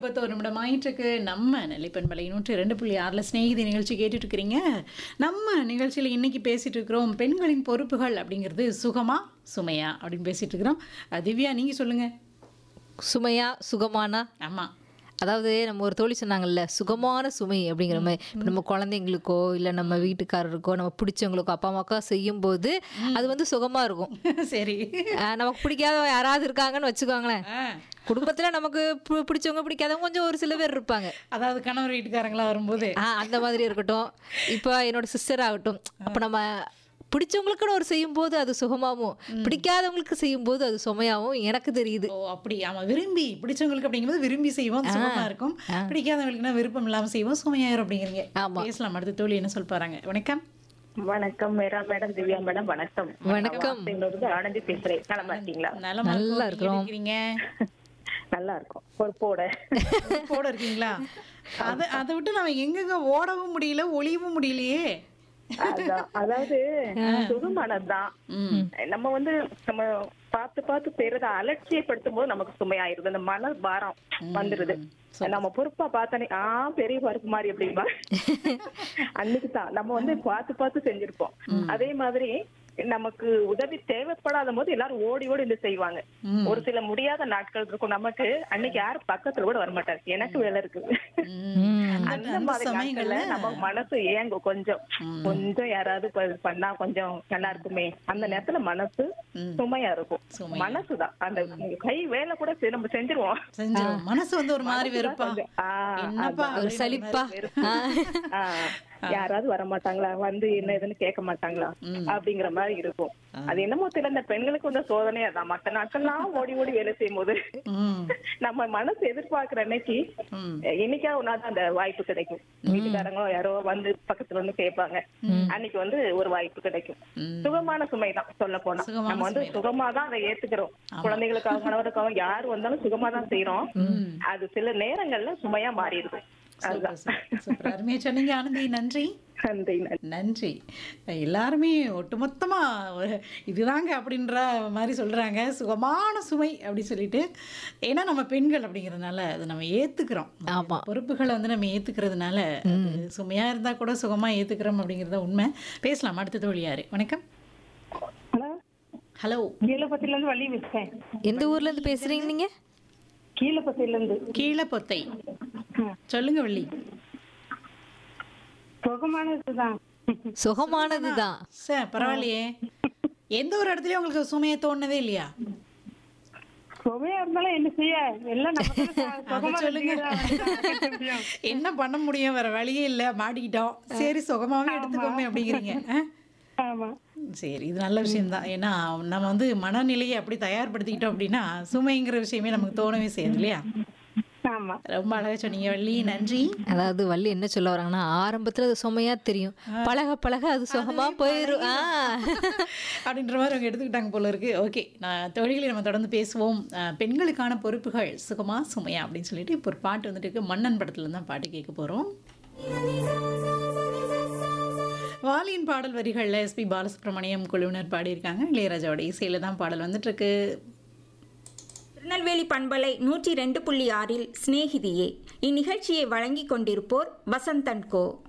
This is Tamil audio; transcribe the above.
முப்பத்தோரு நிமிடம் ஆயிட்டிருக்கு நம்ம நெல்லிப்பண்பலை நூற்றி ரெண்டு புள்ளி ஆறில் ஸ்நேகிதி நிகழ்ச்சி கேட்டுட்டு இருக்கிறீங்க நம்ம நிகழ்ச்சியில் இன்னைக்கு பேசிட்டு இருக்கிறோம் பெண்களின் பொறுப்புகள் அப்படிங்கிறது சுகமா சுமையா அப்படின்னு பேசிட்டு இருக்கிறோம் அஹ் திவ்யா நீங்க சொல்லுங்க சுமையா சுகமானா ஆமா அதாவது நம்ம ஒரு தோழி சொன்னாங்கல்ல சுகமான சுமை அப்படிங்கிற மாதிரி இப்ப நம்ம குழந்தைங்களுக்கோ இல்லை நம்ம வீட்டுக்காரருக்கோ நம்ம பிடிச்சவங்களுக்கோ அப்பா அம்மாக்கோ செய்யும்போது அது வந்து சுகமா இருக்கும் சரி ஆஹ் நமக்கு பிடிக்காத யாராவது இருக்காங்கன்னு வச்சுக்கோங்களேன் ஆ, குடும்பத்துல நமக்கு பி- பிடிச்சவங்க பிடிக்காதவங்க கொஞ்சம் ஒரு சில பேர் இருப்பாங்க அதாவது கணவர் வீட்டுக்காரங்களா வரும்போது ஆ அந்த மாதிரி இருக்கட்டும் இப்போ என்னோட சிஸ்டர் ஆகட்டும் அப்போ நம்ம பிடிச்சவங்களுக்குன்னு ஒரு செய்யும்போது அது சுகமாகவும் பிடிக்காதவங்களுக்கு செய்யும்போது அது சுமையாகவும் எனக்கு தெரியுது ஓ அப்படி ஆமா விரும்பி பிடிச்சவங்களுக்கு அப்படிங்கும்போது விரும்பி செய்வோம் சுகமா இருக்கும் பிடிக்காதவங்களுக்குனா விருப்பம் இல்லாம செய்வோம் சுமையாயிரும் அப்படிங்கிறீங்க ஆமா. பேசலாம் அடுத்த தோழி என்ன சொல்ல போறாங்க வணக்கம் வணக்கம் மேரா மேடம் திவ்யா மேடம் வணக்கம் வணக்கம். இருந்து ஆனந்தி பேசுறேன் நல்லா இருக்கீங்களா நலமா நல்லா இருக்கோம். இருக்கிறோம். நீங்க எப்படி இருக்கிறீங்க நல்லா இருக்கும் பொறுப்போட போட இருக்கீங்களா அதை அதை விட்டு நம்ம எங்கெங்க ஓடவும் முடியல ஒளியவும் முடியலையே அதான் அதாவது சுகமானதுதான் நம்ம வந்து நம்ம பார்த்து பார்த்து செய்யறத அலட்சியப்படுத்தும் போது நமக்கு சுமையாயிருது அந்த மன பாரம் வந்துருது நம்ம பொறுப்பா பார்த்தானே ஆ பெரிய பருப்பு மாதிரி அப்படிம்பா அன்னைக்கு தான் நம்ம வந்து பார்த்து பார்த்து செஞ்சிருப்போம் அதே மாதிரி நமக்கு உதவி தேவைப்படாத போது எல்லாரும் ஓடி ஓடி இருந்து செய்வாங்க ஒரு சில முடியாத நாட்கள் இருக்கும் நமக்கு அன்னைக்கு யாரும் பக்கத்துல கூட வரமாட்டாங்க எனக்கு வேலை இருக்கு அந்த- அந்த அந்த மாதிரி சமயங்கள்ல நாட்கள்ல நம்ம மனசு ஏங்கும் கொஞ்சம் கொஞ்சம் யாராவது ப- பண்ணா கொஞ்சம் நல்லா இருக்குமே அந்த நேரத்துல மனசு சுமையா இருக்கும் சுமையா. மனசுதான் அந்த கை வேலை கூட செ- நம்ம செஞ்சிருவோம் செஞ்சிரும் மனசு வந்து ஒரு மாதிரி வெறுப்பா கொஞ்சம், ஆ, என்னப்பா ஒரு சலிப்பா ஆ. ஆ, யாராவது வர மாட்டாங்களா வந்து என்ன ஏதுன்னு கேட்க மாட்டாங்களா அப்படிங்கிற மாதிரி இருக்கும் அது என்னமோ தெரியல இந்த பெண்களுக்கு வந்து சோதனையா தான் மத்த நாட்கள்லாம் ஓடி ஓடி வேலை செய்யும் போது ம் நம்ம மனசு எதிர்பார்க்கிற அன்னைக்கு என்னைக்கா ஒன்னாவது அந்த வாய்ப்பு கிடைக்கும் வீட்டுக்காரங்க யாரோ வந்து பக்கத்துல வந்து கேட்பாங்க அன்னைக்கு வந்து ஒரு வாய்ப்பு கிடைக்கும் சுகமான சுமை தான் சொல்ல போனா சுகமான நம்ம வந்து சுகமா தான் அதை ஏத்துக்கிறோம் குழந்தைகளுக்காக கணவருக்காக யார் வந்தாலும் சுகமா தான் செய்யறோம் அது சில நேரங்கள்ல சுமையா மாறிடுது அதுதான் சூப்பர், சூப்பர் அருமையா சொன்னீங்க ஆனந்தி நன்றி நன்றி நன்றி நன்றி எல்லாருமே ஒட்டுமொத்தமா ஒரு இதுதாங்க அப்படின்ற மாதிரி சொல்றாங்க சுகமான சுமை அப்படி சொல்லிட்டு ஏன்னா நம்ம பெண்கள் அப்படிங்கிறதுனால அதை நம்ம ஏத்துக்கிறோம் ஆமா. பொறுப்புகளை வந்து நம்ம ஏத்துக்கிறதுனால அது சுமையா இருந்தா கூட சுகமா ஏத்துக்கிறோம் அப்படிங்கிறத உண்மை பேசலாம் அடுத்த தோழி யாரு வணக்கம் ஹலோ ஹலோ கீழப்பத்தில இருந்து வள்ளி விட்டேன் எந்த ஊர்ல இருந்து பேசுறீங்க நீங்க கீழப்பத்தில இருந்து கீழப்பொத்தை சொல்லுங்க வள்ளி சுகமானதுதான் சுகமானதுதான் சார் பரவாயில்லையே எந்த ஒரு இடத்துலயும் உங்களுக்கு சுமையை தோணுனதே இல்லையா சுமையா இருந்தாலும் என்ன செய்ய எல்லாம் அதை சொல்லுங்க என்ன பண்ண முடியும் வேற வழியே இல்ல மாட்டிக்கிட்டோம் சரி சுகமாவே எடுத்துக்கோமே அப்படிங்கிறீங்க ஆ? ஆமா சரி இது நல்ல விஷயம்தான் ஏன்னா நம்ம வந்து மனநிலையை அப்படி தயார்படுத்திக்கிட்டோம் அப்படின்னா சுமைங்கிற விஷயமே நமக்கு தோணவே செய்யுது இல்லையா ஆமா ரொம்ப அழகா சொன்னீங்க வள்ளி நன்றி அதாவது வள்ளி என்ன சொல்ல வராங்கன்னா ஆரம்பத்துல அது சுமையா தெரியும் பழக பழக அது சுகமா போயிரும் ஆ. அப்படின்ற மாதிரி அவங்க எடுத்துக்கிட்டாங்க போல இருக்கு ஓகே நான் தொழில்களை நம்ம தொடர்ந்து பேசுவோம் அஹ், பெண்களுக்கான பொறுப்புகள் சுகமா சுமையா அப்படின்னு சொல்லிட்டு இப்போ ஒரு பாட்டு வந்துட்டு இருக்கு மன்னன் படத்துல இருந்து தான் பாட்டு கேட்க போறோம் வாலியின் பாடல் வரிகளில் எஸ்பி பாலசுப்ரமணியம் குழுவினர் பாடியிருக்காங்க இளையராஜாவோட இசையில தான் பாடல் வந்துட்டு இருக்கு திருநெல்வேலி பண்பலை நூற்றி ரெண்டு புள்ளி ஆறில் சிநேகிதியே இந்நிகழ்ச்சியை வழங்கிக் கொண்டிருப்போர் வசந்தன் கோ